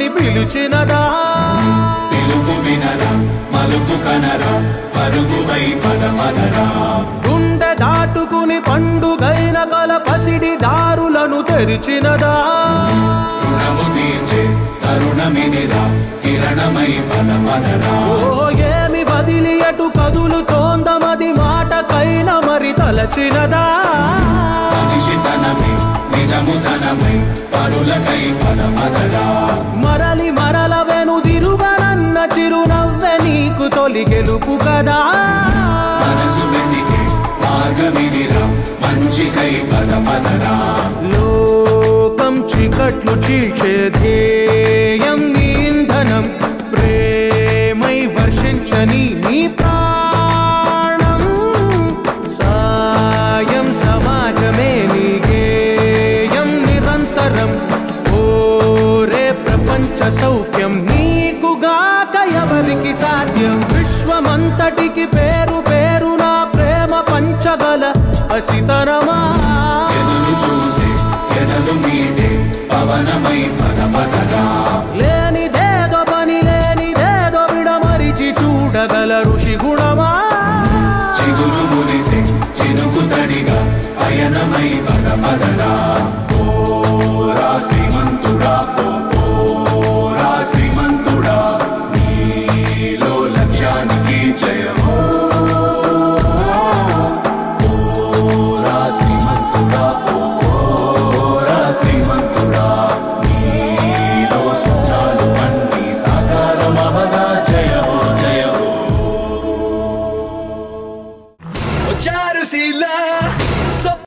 అని పిలిచినదా పిలుపు వినరా మలుపు కనరా పరుగువై పద పదరా గుండె దాటుకుని పండుగైన కల పసిడి దారులను తెరిచినదా రుణము తీర్చే తరుణమిదిరా కిరణమై పద పదరా ఓ ఏమి వదిలి అటు కదులుతోందమది మాటకైన మరి తలచినదా మనిషితనమే నిజముతనమై పరులకై పద పదరా మరలి మరల వెనుదిరుగనన్న చిరునవ్వె నీకు తొలి గెలుపు కదా మనసు వెతికే మార్గమిదిరా మంచికై పద పదరా లోకం చికట్లు చీల్చే ధ్యేయం నీ ఇంధనం ప్రేమై వర్షించని నీ ప్రాణం సాయం సమాజమే నీ గేయం నిరంతరం ఓరే ప్రపంచ సౌఖ్యం నీకుగాక ఎవరికి సాధ్యం విశ్వమంతటికి పేరు పేరు నా ప్రేమ పంచగల అసితరమా ఎదురు చూసే ఎదలు మీటే పవనమై పద పదరా లేనిదేదో పని లేనిదేదో విడమరిచి చూడగల ఋషి గుణమా చిగురు మురిసే చినుకు తడిగా పయనమై పద పదరా ఓరా శ్రీమంతుడా ఓ ఓరా శ్రీమంతుడా నీలో లక్ష్యానికి జయమో ఓరా శ్రీమంతుడా ఓ ఓరా శ్రీమంతుడా నీలో స్వప్నాలు అన్ని సాకారమవగా జయమో జయమో వచ్చారు శీలా